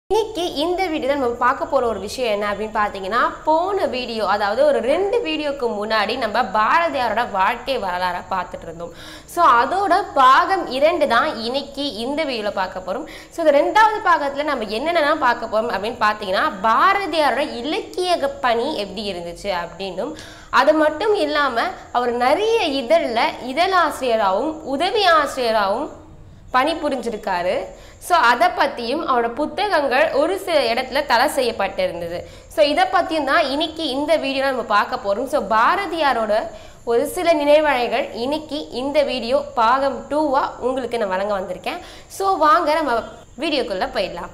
இன்னைக்கு இந்த வீடியோல நம்ம பார்க்க போற ஒரு விஷயம் என்ன அப்படின்னு பார்த்தீங்கன்னா போன வீடியோ அதாவது ஒரு ரெண்டு வீடியோக்கு முன்னாடி நம்ம பாரதியாரோட வாழ்க்கை வரலாறை பார்த்துட்டு இருந்தோம் ஸோ அதோட பாகம் இரண்டு தான் இன்னைக்கு இந்த வீடியோவில் பார்க்க போறோம் ஸோ இந்த ரெண்டாவது பாகத்தில் நம்ம என்னென்னலாம் பார்க்க போறோம் அப்படின்னு பார்த்தீங்கன்னா பாரதியாரோட இலக்கிய பணி எப்படி இருந்துச்சு அப்படின்னும் அது மட்டும் இல்லாமல் அவர் நிறைய இதழில் இதழாசிரியராகவும் உதவி ஆசிரியராகவும் பணிபுரிஞ்சிருக்காரு ஸோ அதை பற்றியும் அவரோட புத்தகங்கள் ஒரு சில இடத்துல தடை செய்யப்பட்டிருந்தது ஸோ இதை பற்றியும் தான் இன்னைக்கு இந்த வீடியோ நம்ம பார்க்க போகிறோம் ஸோ பாரதியாரோட ஒரு சில நினைவழைகள் இன்னைக்கு இந்த வீடியோ பாகம் டூவாக உங்களுக்கு நான் வழங்க வந்திருக்கேன் ஸோ வாங்க நம்ம வீடியோக்குள்ளே போயிடலாம்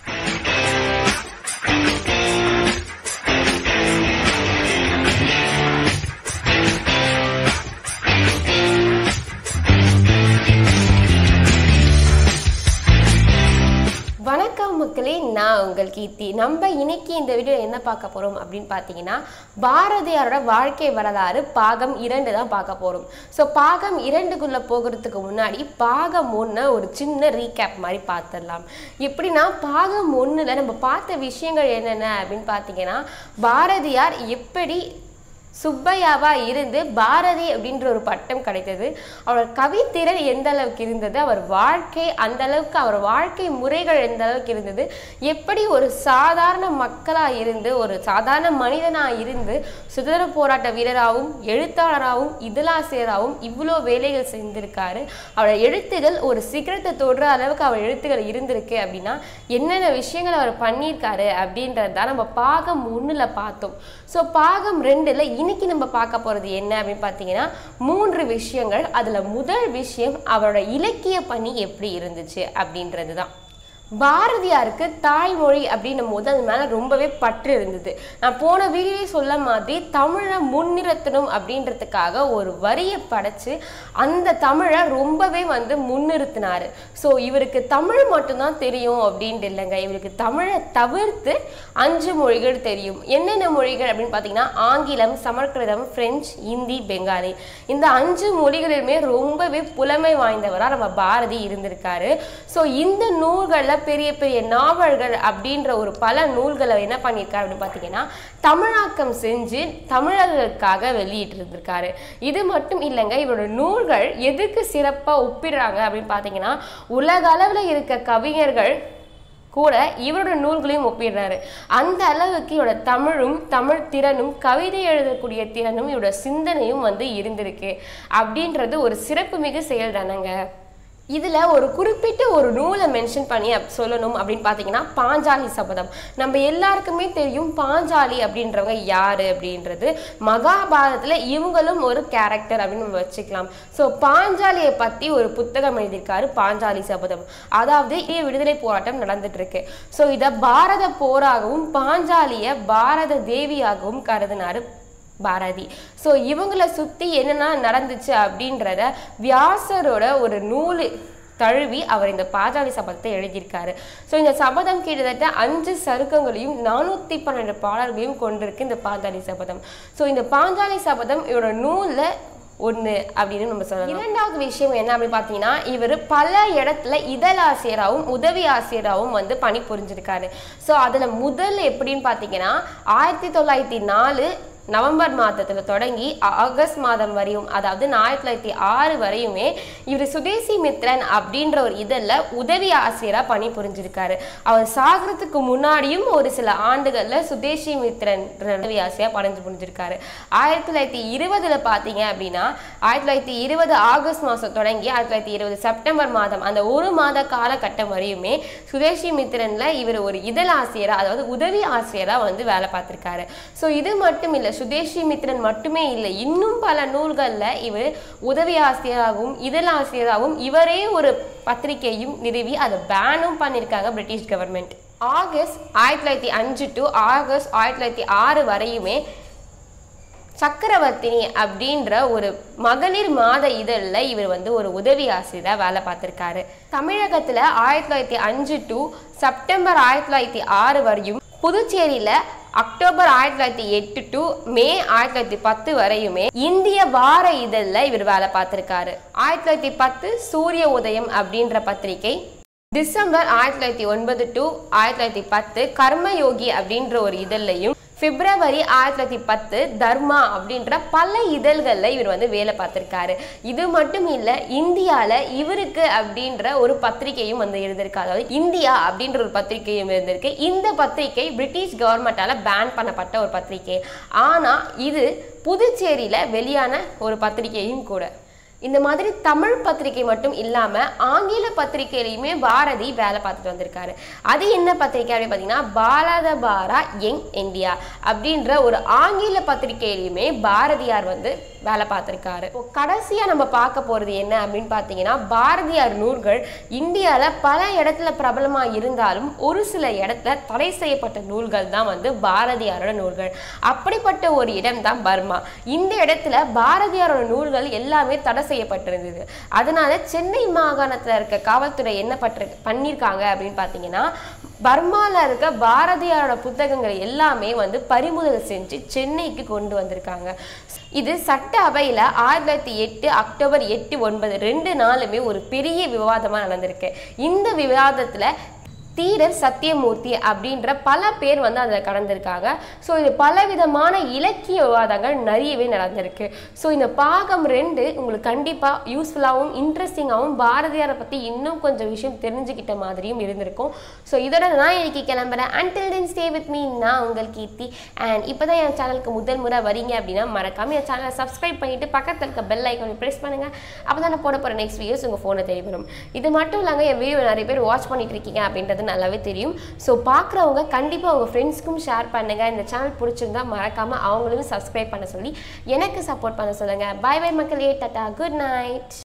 வணக்கம் மக்களே நான் உங்கள் கீர்த்தி நம்ம இன்னைக்கு இந்த வீடியோ என்ன பார்க்க போறோம் அப்படின்னு பார்த்தீங்கன்னா பாரதியாரோட வாழ்க்கை வரலாறு பாகம் இரண்டு தான் பார்க்க போறோம் ஸோ பாகம் இரண்டுக்குள்ள போகிறதுக்கு முன்னாடி பாகம் ஒன்று ஒரு சின்ன ரீகேப் மாதிரி பார்த்துடலாம் எப்படின்னா பாகம் ஒன்றில் நம்ம பார்த்த விஷயங்கள் என்னென்ன அப்படின்னு பார்த்தீங்கன்னா பாரதியார் எப்படி சுப்பையாவா இருந்து பாரதி அப்படின்ற ஒரு பட்டம் கிடைத்தது அவர் கவித்திறன் எந்த அளவுக்கு இருந்தது அவர் வாழ்க்கை அந்த அளவுக்கு அவர் வாழ்க்கை முறைகள் எந்த அளவுக்கு இருந்தது எப்படி ஒரு சாதாரண மக்களா இருந்து ஒரு சாதாரண மனிதனா இருந்து சுதந்திர போராட்ட வீரராகவும் எழுத்தாளராகவும் இதழாசிரியராகவும் இவ்வளோ வேலைகள் செஞ்சிருக்காரு அவரோட எழுத்துகள் ஒரு சிகரத்தை தொடுற அளவுக்கு அவர் எழுத்துகள் இருந்திருக்கு அப்படின்னா என்னென்ன விஷயங்கள் அவர் பண்ணியிருக்காரு அப்படின்றது தான் நம்ம பாகம் ஒன்றில் பார்த்தோம் ஸோ பாகம் ரெண்டில் இன்னைக்கு நம்ம பார்க்க போகிறது என்ன அப்படின்னு பார்த்தீங்கன்னா மூன்று விஷயங்கள் அதில் முதல் விஷயம் அவரோட இலக்கிய பணி எப்படி இருந்துச்சு அப்படின்றது தான் பாரதியாருக்கு தாய்மொழி அப்படின்னும் போது அது மேலே ரொம்பவே பற்று இருந்தது நான் போன வீடியோவே சொல்ல மாதிரி தமிழை முன்னிறுத்தணும் அப்படின்றதுக்காக ஒரு வரியை படைச்சு அந்த தமிழை ரொம்பவே வந்து முன்னிறுத்தினாரு ஸோ இவருக்கு தமிழ் மட்டும்தான் தெரியும் அப்படின்ட்டு இல்லைங்க இவருக்கு தமிழை தவிர்த்து அஞ்சு மொழிகள் தெரியும் என்னென்ன மொழிகள் அப்படின்னு பார்த்தீங்கன்னா ஆங்கிலம் சமஸ்கிருதம் பிரெஞ்சு இந்தி பெங்காலி இந்த அஞ்சு மொழிகளிலுமே ரொம்பவே புலமை வாய்ந்தவராக நம்ம பாரதி இருந்திருக்காரு ஸோ இந்த நூல்களில் பெரிய பெரிய நாவல்கள் அப்படின்ற ஒரு பல நூல்களை என்ன பண்ணியிருக்காரு அப்படின்னு பார்த்தீங்கன்னா தமிழாக்கம் செஞ்சு தமிழர்களுக்காக வெளியிட்டு இருந்திருக்காரு இது மட்டும் இல்லைங்க இவரோட நூல்கள் எதுக்கு சிறப்பாக ஒப்பிடுறாங்க அப்படின்னு பார்த்தீங்கன்னா உலக அளவில் இருக்க கவிஞர்கள் கூட இவரோட நூல்களையும் ஒப்பிடுறாரு அந்த அளவுக்கு இவரோட தமிழும் தமிழ் திறனும் கவிதை எழுதக்கூடிய திறனும் இவரோட சிந்தனையும் வந்து இருந்திருக்கு அப்படின்றது ஒரு சிறப்புமிகு செயல் தானேங்க இதில் ஒரு குறிப்பிட்ட ஒரு நூலை மென்ஷன் பண்ணி அப் சொல்லணும் அப்படின்னு பார்த்தீங்கன்னா பாஞ்சாலி சபதம் நம்ம எல்லாருக்குமே தெரியும் பாஞ்சாலி அப்படின்றவங்க யார் அப்படின்றது மகாபாரதத்தில் இவங்களும் ஒரு கேரக்டர் அப்படின்னு நம்ம வச்சுக்கலாம் ஸோ பாஞ்சாலியை பற்றி ஒரு புத்தகம் எழுதியிருக்காரு பாஞ்சாலி சபதம் அதாவது இதே விடுதலை போராட்டம் நடந்துட்டு இருக்கு ஸோ இதை பாரத போராகவும் பாஞ்சாலியை பாரத தேவியாகவும் கருதினாரு பாரதி ஸோ இவங்கள சுற்றி என்னென்ன நடந்துச்சு அப்படின்றத வியாசரோட ஒரு நூல் தழுவி அவர் இந்த பாஞ்சாலி சபதத்தை எழுதியிருக்காரு ஸோ இந்த சபதம் கிட்டத்தட்ட அஞ்சு சருக்கங்களையும் நானூற்றி பன்னெண்டு பாடல்களையும் கொண்டிருக்கு இந்த பாஞ்சாலி சபதம் ஸோ இந்த பாஞ்சாலி சபதம் இவரோட நூலில் ஒன்று அப்படின்னு நம்ம சொல்லலாம் இரண்டாவது விஷயம் என்ன அப்படின்னு பார்த்தீங்கன்னா இவர் பல இடத்துல இதழாசிரியராகவும் உதவி ஆசிரியராகவும் வந்து பணி புரிஞ்சிருக்காரு ஸோ அதில் முதல் எப்படின்னு பார்த்தீங்கன்னா ஆயிரத்தி தொள்ளாயிரத்தி நாலு நவம்பர் மாதத்தில் தொடங்கி ஆகஸ்ட் மாதம் வரையும் அதாவது ஆயிரத்தி தொள்ளாயிரத்தி ஆறு வரையுமே இவர் சுதேசி மித்ரன் அப்படின்ற ஒரு இதழில் உதவி ஆசிரியராக பணி புரிஞ்சிருக்காரு அவர் சாகிறதுக்கு முன்னாடியும் ஒரு சில ஆண்டுகளில் சுதேசி மித்ரன் உதவி ஆசிரியராக பணிஞ்சு புரிஞ்சிருக்காரு ஆயிரத்தி தொள்ளாயிரத்தி இருபதுல பார்த்தீங்க அப்படின்னா ஆயிரத்தி தொள்ளாயிரத்தி இருபது ஆகஸ்ட் மாதம் தொடங்கி ஆயிரத்தி தொள்ளாயிரத்தி இருபது செப்டம்பர் மாதம் அந்த ஒரு மாத காலகட்டம் வரையுமே சுதேசி மித்ரன்ல இவர் ஒரு இதழ் ஆசிரியராக அதாவது உதவி ஆசிரியராக வந்து வேலை பார்த்துருக்காரு ஸோ இது மட்டும் இல்லை சுதேஷி மித்ரன் மட்டுமே இல்லை இன்னும் பல நூல்களில் இவர் உதவி ஆசிரியராகவும் இதழாசிரியராகவும் இவரே ஒரு பத்திரிகையும் நிறுவி அதை பேனும் பண்ணியிருக்காங்க பிரிட்டிஷ் கவர்மெண்ட் ஆகஸ்ட் ஆயிரத்தி தொள்ளாயிரத்தி அஞ்சு டு ஆகஸ்ட் ஆயிரத்தி தொள்ளாயிரத்தி ஆறு வரையுமே சக்கரவர்த்தினி அப்படின்ற ஒரு மகளிர் மாத இதழில் இவர் வந்து ஒரு உதவி ஆசிரியராக வேலை பார்த்துருக்காரு தமிழகத்தில் ஆயிரத்தி தொள்ளாயிரத்தி அஞ்சு டு செப்டம்பர் ஆயிரத்தி தொள்ளாயிரத்தி ஆறு வரையும் புதுச்சேரியில் அக்டோபர் ஆயிரத்தி தொள்ளாயிரத்தி எட்டு டு மே ஆயிரத்தி தொள்ளாயிரத்தி பத்து வரையுமே இந்திய வார இதழில் இவர் வேலை பார்த்துருக்காரு ஆயிரத்தி தொள்ளாயிரத்தி பத்து சூரிய உதயம் அப்படின்ற பத்திரிகை டிசம்பர் ஆயிரத்தி தொள்ளாயிரத்தி ஒன்பது டு ஆயிரத்தி தொள்ளாயிரத்தி பத்து கர்மயோகி அப்படின்ற ஒரு இதழ்லையும் பிப்ரவரி ஆயிரத்தி தொள்ளாயிரத்தி பத்து தர்மா அப்படின்ற பல இதழ்களில் இவர் வந்து வேலை பார்த்துருக்காரு இது மட்டும் இல்லை இந்தியாவில் இவருக்கு அப்படின்ற ஒரு பத்திரிகையும் வந்து இருந்திருக்கு அதாவது இந்தியா அப்படின்ற ஒரு பத்திரிகையும் இருந்திருக்கு இந்த பத்திரிகை பிரிட்டிஷ் கவர்மெண்டால் பேன் பண்ணப்பட்ட ஒரு பத்திரிகை ஆனால் இது புதுச்சேரியில் வெளியான ஒரு பத்திரிகையும் கூட இந்த மாதிரி தமிழ் பத்திரிகை மட்டும் இல்லாமல் ஆங்கில பத்திரிகையிலையுமே பாரதி வேலை பார்த்துட்டு வந்திருக்காரு அது என்ன பத்திரிகை அப்படின்னு பார்த்தீங்கன்னா பாரத பாரா யங் இந்தியா அப்படின்ற ஒரு ஆங்கில பத்திரிகையிலையுமே பாரதியார் வந்து வேலை பார்த்துருக்காரு இப்போ கடைசியாக நம்ம பார்க்க போகிறது என்ன அப்படின்னு பார்த்தீங்கன்னா பாரதியார் நூல்கள் இந்தியாவில் பல இடத்துல பிரபலமாக இருந்தாலும் ஒரு சில இடத்துல தடை செய்யப்பட்ட நூல்கள் தான் வந்து பாரதியாரோட நூல்கள் அப்படிப்பட்ட ஒரு இடம் தான் பர்மா இந்த இடத்துல பாரதியாரோட நூல்கள் எல்லாமே தடை செய்யப்பட்டிருந்தது அதனால சென்னை மாகாணத்தில் இருக்க காவல்துறை என்ன பற்று பண்ணியிருக்காங்க அப்படின்னு பார்த்தீங்கன்னா பர்மாவில் இருக்க பாரதியாரோட புத்தகங்கள் எல்லாமே வந்து பறிமுதல் செஞ்சு சென்னைக்கு கொண்டு வந்திருக்காங்க இது சட்ட அவையில் ஆயிரத்தி தொள்ளாயிரத்தி எட்டு அக்டோபர் எட்டு ஒன்பது ரெண்டு நாளுமே ஒரு பெரிய விவாதமாக நடந்திருக்கு இந்த விவாதத்தில் தீரர் சத்தியமூர்த்தி அப்படின்ற பல பேர் வந்து அதில் கடந்திருக்காங்க ஸோ இது பலவிதமான இலக்கிய விவாதங்கள் நிறையவே நடந்திருக்கு ஸோ இந்த பாகம் ரெண்டு உங்களுக்கு கண்டிப்பாக யூஸ்ஃபுல்லாகவும் இன்ட்ரெஸ்டிங்காகவும் பாரதியாரை பற்றி இன்னும் கொஞ்சம் விஷயம் தெரிஞ்சுக்கிட்ட மாதிரியும் இருந்திருக்கும் ஸோ இதோட நான் இன்னைக்கு கிளம்புறேன் until then stay with me நான் உங்கள் கீர்த்தி அண்ட் இப்போ தான் என் சேனலுக்கு முதல் முறை வரீங்க அப்படின்னா மறக்காம என் சேனலை சப்ஸ்கிரைப் பண்ணிட்டு பக்கத்தில் இருக்க பெல் ஐக்கானை ப்ரெஸ் பண்ணுங்கள் அப்போ தான் நான் போட போகிற நெக்ஸ்ட் வீடியோஸ் உங்கள் ஃபோனை தேடி வரும் இது மட்டும் இல்லாமல் என் வீடியோ நிறைய பேர் வாட்ச் பண்ணிட்டு இருக்கீங்க அப்படின்றது நல்லாவே தெரியும் ஸோ பார்க்குறவங்க கண்டிப்பாக உங்கள் ஃப்ரெண்ட்ஸ்க்கும் ஷேர் பண்ணுங்கள் இந்த சேனல் பிடிச்சிருந்தா மறக்காமல் அவங்களும் சப்ஸ்கிரைப் பண்ண சொல்லி எனக்கு சப்போர்ட் பண்ண சொல்லுங்கள் பை பை மக்களே டாட்டா குட் நைட்